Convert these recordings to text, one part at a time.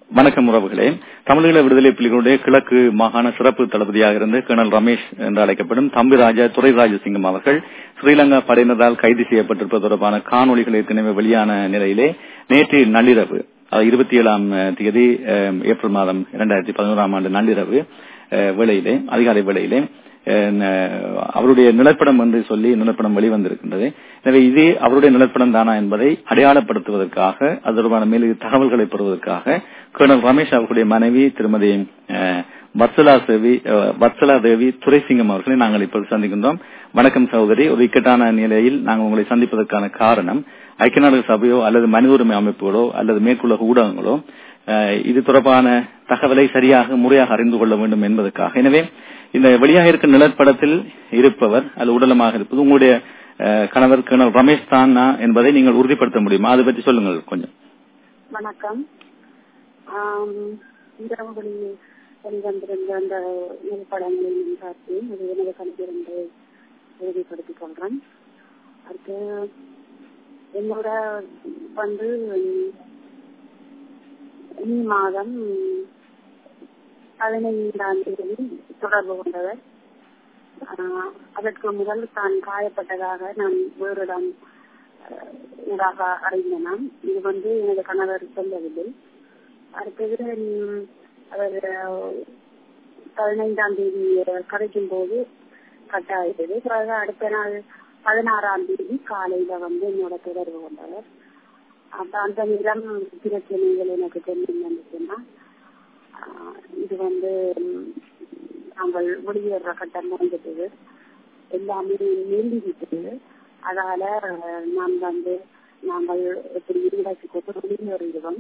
வணக்கம் உறவுகளே தமிழீழ விடுதலை புலிகளுடைய கிழக்கு மாகாண சிறப்பு தளபதியாக இருந்த கர்னல் ரமேஷ் என்று அழைக்கப்படும் தம்பிராஜா துரைராஜசிங்கம் அவர்கள் ஸ்ரீலங்கா படையினரால் கைது செய்யப்பட்டிருப்பது தொடர்பான காணொலிகள் ஏற்கனவே வெளியான நிலையிலே நேற்று நள்ளிரவு இருபத்தி ஏழாம் தேதி ஏப்ரல் மாதம் இரண்டாயிரத்தி பதினோராம் ஆண்டு நள்ளிரவு வேளையிலே அதிகாலை வேளையிலே அவருடைய நிலப்படம் என்று சொல்லி நிலப்படம் வெளிவந்திருக்கின்றது எனவே இது அவருடைய நிலப்படம் தானா என்பதை அடையாளப்படுத்துவதற்காக அது தொடர்பான மேலும் தகவல்களை பெறுவதற்காக கர்னல் ரமேஷ் அவர்களுடைய மனைவி திருமதி வத்சலா தேவி வத்சலா தேவி துரைசிங்கம் அவர்களை நாங்கள் இப்போது சந்திக்கின்றோம் வணக்கம் சகோதரி ஒரு இக்கட்டான நிலையில் நாங்கள் உங்களை சந்திப்பதற்கான காரணம் ஐக்கிய நாடுகள் சபையோ அல்லது மனித உரிமை அமைப்புகளோ அல்லது மேற்குலக ஊடகங்களோ இது தொடர்பான தகவலை சரியாக முறையாக அறிந்து கொள்ள வேண்டும் என்பதற்காக எனவே இந்த வெளியாக இருக்க நிலப்படத்தில் இருப்பவர் அல்லது உடலமாக இருப்பது உங்களுடைய கணவர் கர்னல் ரமேஷ் தானா என்பதை நீங்கள் உறுதிப்படுத்த முடியுமா அதை பற்றி சொல்லுங்கள் கொஞ்சம் வணக்கம் இரவுகளில் வெளிவந்திருந்த அந்த நிலப்படங்களை நான் பார்த்தேன் அது எனது கணவர் என்று உறுதிப்படுத்திக் கொள்றேன் அடுத்து என்னோட வந்து மே மாதம் பதினைந்தாம் தேதி தொடர்பு கொண்டவர் அதற்கு முதல் தான் காயப்பட்டதாக நான் வேறிடம் ஊடாக அறிந்தனாம் இது வந்து எனது கணவர் சொல்லவில்லை அடுத்தது அவர் பதினைந்தாம் தேதி கதைக்கும் போது கட்டாயிட்டது பிறகு அடுத்த நாள் பதினாறாம் தேதி காலையில வந்து என்னோட தொடர்பு கொண்டவர் அப்ப அந்த நிலம் பிரச்சனைகள் எனக்கு தெரிஞ்சுன்னா இது வந்து நாங்கள் வெளியேற கட்டம் வந்துட்டது எல்லாமே நீந்தி விட்டது அதால நாம் வந்து நாங்கள் எப்படி ஈடாக்கி கொண்டு வெளியேறுகிறோம்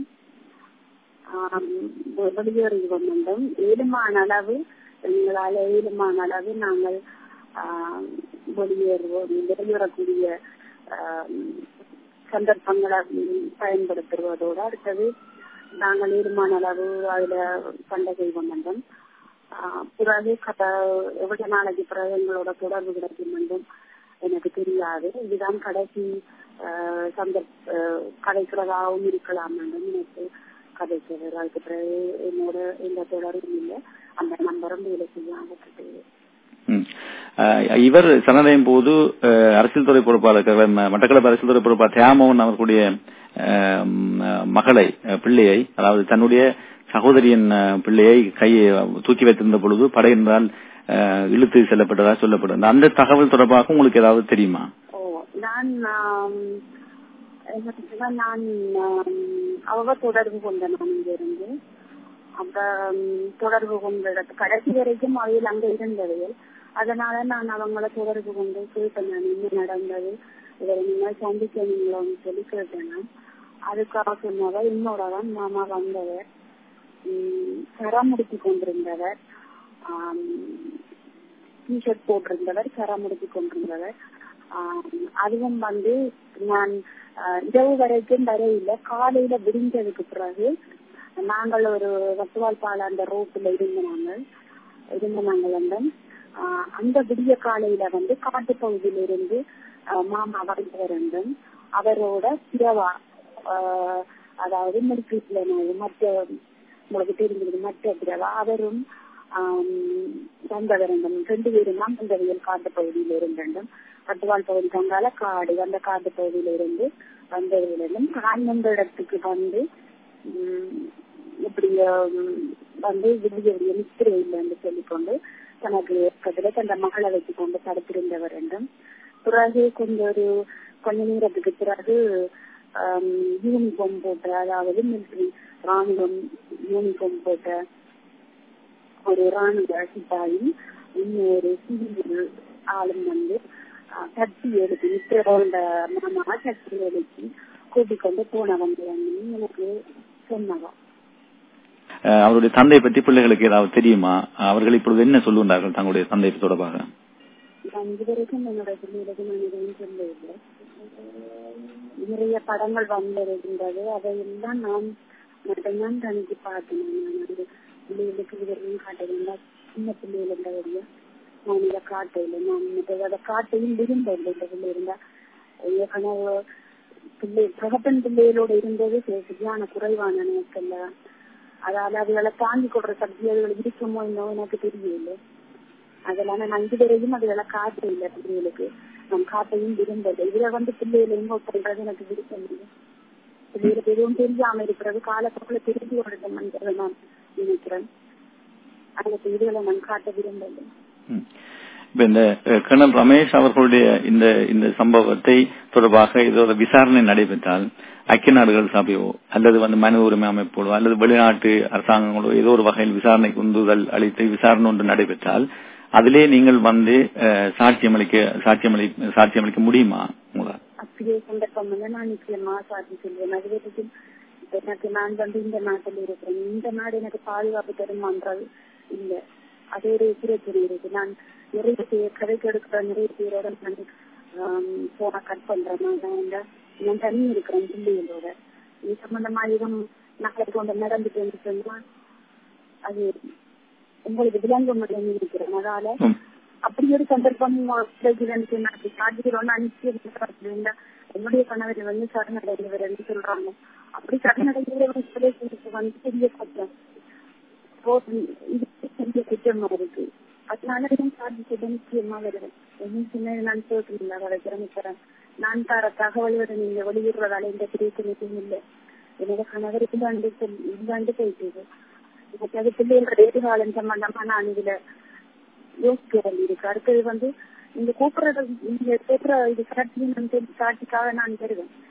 வெளியேறுகிறோம் என்றும் ஏழுமான அளவு எங்களால் ஏழுமான அளவு நாங்கள் வெளியேறுவோம் வெளியேறக்கூடிய சந்தர்ப்பங்களை பயன்படுத்துவதோடு அடுத்தது நாங்கள் ஏழுமான அளவு அதுல சண்டை செய்வோம் என்றும் பிறகு எவ்வளவு நாளைக்கு பிறகு எங்களோட தொடர்பு கிடைக்கும் என்றும் எனக்கு தெரியாது இதுதான் கடைசி சந்தர்ப்ப கடைக்கிறதாகவும் இருக்கலாம் என்றும் எனக்கு கதைக்கிறது அதுக்கு பிறகு என்னோட எந்த தொடர்பும் இல்லை அந்த நம்பரும் வேலை செய்ய இவர் சரணடையும் போது அரசியல் துறை பொறுப்பாளர் மட்டக்களப்பு அரசியல் துறை பொறுப்பாளர் தியாமோகன் அவர்களுடைய மகளை பிள்ளையை அதாவது தன்னுடைய சகோதரியின் பிள்ளையை கையை தூக்கி வைத்திருந்த பொழுது படையினரால் இழுத்து செல்லப்பட்டதாக சொல்லப்படுது அந்த தகவல் தொடர்பாக உங்களுக்கு ஏதாவது தெரியுமா ஓ நான் நான் அவ தொடர்பு கொண்ட நான் இங்க இருந்து அப்ப தொடர்பு கொண்ட கடைசி வரைக்கும் அவையில் அங்க இருந்தது அதனால நான் அவங்கள தொடர்பு கொண்டு கேட்டேன் நான் என்ன நடந்தது இவரை நீங்க சந்திக்கணுங்களோன்னு சொல்லி கேட்டேன் நான் அதுக்காக சொன்னவ என்னோட தான் மாமா வந்தவர் சரமுடுத்தி கொண்டிருந்தவர் டிஷர்ட் போட்டிருந்தவர் சரமுடுத்தி கொண்டிருந்தவர் அதுவும் வந்து நான் இரவு வரைக்கும் வரையில காலையில விடிஞ்சதுக்கு பிறகு நாங்கள் ஒரு வட்டுவால் பால அந்த ரோட்டுல இருந்த நாங்கள் இருந்த நாங்கள் வந்து அந்த விடிய காலையில வந்து காட்டு பகுதியில இருந்து மாமா வந்தவர் என்றும் அவரோட பிறவா அதாவது மில்கிட்ல மற்ற உங்களுக்கு தெரிஞ்சது மற்ற பிறவா அவரும் வந்தவர் என்றும் ரெண்டு பேரும் தான் வந்தவியல் காட்டு பகுதியில இருந்தும் கட்டுவால் பகுதி கங்கால காடு அந்த காட்டு பகுதியில இருந்து வந்தவர்களிடம் காய்ந்த இடத்துக்கு வந்து இப்படி வந்து விடிய விடிய நித்திரை இல்லைன்னு சொல்லிக்கொண்டு தனக்கு பக்கத்துல தந்த மகளை வச்சு கொண்டு தடுத்திருந்தவர் என்றும் பிறகு கொஞ்சம் ஒரு கொஞ்ச நேரத்துக்கு பிறகு யூனிஃபார்ம் போட்ட அதாவது மிலிட்ரி ராணுவம் யூனிஃபார்ம் போட்ட ஒரு ராணுவ சிப்பாயும் இன்னொரு சிவில் ஆளும் வந்து சக்தி எடுத்து நித்திரோண்ட மாமா சக்தி எடுத்து கூட்டிக் கொண்டு போனவங்க எனக்கு சொன்னவா அவருடைய தந்தை பற்றி பிள்ளைகளுக்கு ஏதாவது தெரியுமா அவர்கள் இப்பொழுது என்ன சொல்லுகிறார்கள் தங்களுடைய தந்தை தொடர்பாக இதுவரைக்கும் என்னோட பிள்ளைகளுக்கு நான் எதுவும் சொல்லவில்லை நிறைய படங்கள் வந்திருக்கின்றது அதையெல்லாம் நான் மட்டும்தான் தனிக்கு பார்த்தேன் நான் அது பிள்ளைகளுக்கு இதுவரையும் காட்ட வேண்டாம் சின்ன பிள்ளைகள் இருந்தவரையா நான் இதை காட்டையில நான் அதை காட்டையும் விரும்பவில்லை இந்த பிள்ளை இருந்தா கனவு பிள்ளை தகப்பன் பிள்ளைகளோட இருந்தது சரியான குறைவான நேரத்துல அதால அதுகளை தாங்கி கொடுற சக்தி அதுகள் இருக்குமோ என்னவோ எனக்கு தெரியல அதெல்லாம் நான் இதுவரையும் அதுகளை காட்ட இல்லை பிள்ளைகளுக்கு நான் காட்டையும் விரும்பல இதுல வந்து பிள்ளைகளை இன்வால்வ் பண்றது எனக்கு விருப்பம் இல்லை பிள்ளைகளுக்கு எதுவும் தெரியாம இருக்கிறது காலப்போக்கில தெரிஞ்சு கொடுக்கணும்ன்றதை நான் நினைக்கிறேன் அந்த இதுகளை நான் காட்ட விரும்பல இப்ப இந்த கர்னல் ரமேஷ் அவர்களுடைய இந்த இந்த சம்பவத்தை தொடர்பாக இதோட விசாரணை நடைபெற்றால் ஐக்கிய நாடுகள் சபையோ அல்லது வந்து மனித உரிமை அமைப்போ அல்லது வெளிநாட்டு அரசாங்கங்களோ ஏதோ ஒரு வகையில் விசாரணைக்கு உந்துதல் அளித்து விசாரணை ஒன்று நடைபெற்றால் அதிலே நீங்கள் வந்து சாட்சியம் அளிக்க சாட்சியம் அளி சாட்சியம் அளிக்க முடியுமா உங்களால் அப்படியே சந்தர்ப்பம் வந்து நான் நிச்சயமா சாட்சி சொல்வேன் அது வரைக்கும் எனக்கு நான் வந்து இந்த நாட்டில் இருக்கிறேன் இந்த நாடு எனக்கு பாதுகாப்பு தருமான்றது இல்ல அது ஒரு பிரச்சனை இருக்கு நான் நிறைய பேர் கதைக்கு எடுக்கிற நிறைய பேரோட நான் போன கட் பண்றேன் நான் நான் தனி இருக்கிறேன் பிள்ளைகளோட இது சம்பந்தமா இதுவும் நாளைக்கு ஒன்று நடந்துட்டு சொன்னா அது உங்களுக்கு விளங்க முடியும் இருக்கிறேன் அதனால அப்படி ஒரு சந்தர்ப்பம் சாட்சிகள் அனுப்பிச்சு என்னுடைய கணவர் வந்து சரணடைந்தவர் என்று சொல்றாங்க அப்படி சரணடைந்தவர்களுக்கு வந்து பெரிய குற்றம் இது பெரிய குற்றமா இருக்கு அதனால சாட்சி நிச்சயமா வருவேன் என்ன சின்ன நான் சோத்துல வளர்க்கிறேன் நான் தர தகவல்களை நீங்க வெளியிடுறதால எந்த பிரச்சனையும் இல்லை என்னோட கணவருக்கு இல்லாண்டு இல்லாண்டு போயிட்டு எனக்கு அது பிள்ளைகளோட எதிர்காலம் சம்பந்தமா நான் இதுல யோசிக்க வேண்டியிருக்கு அடுத்தது வந்து நீங்க கூப்பிடுறது நீங்க கேட்கிற இது சாட்சி நான் சாட்சிக்காக நான் தருவேன்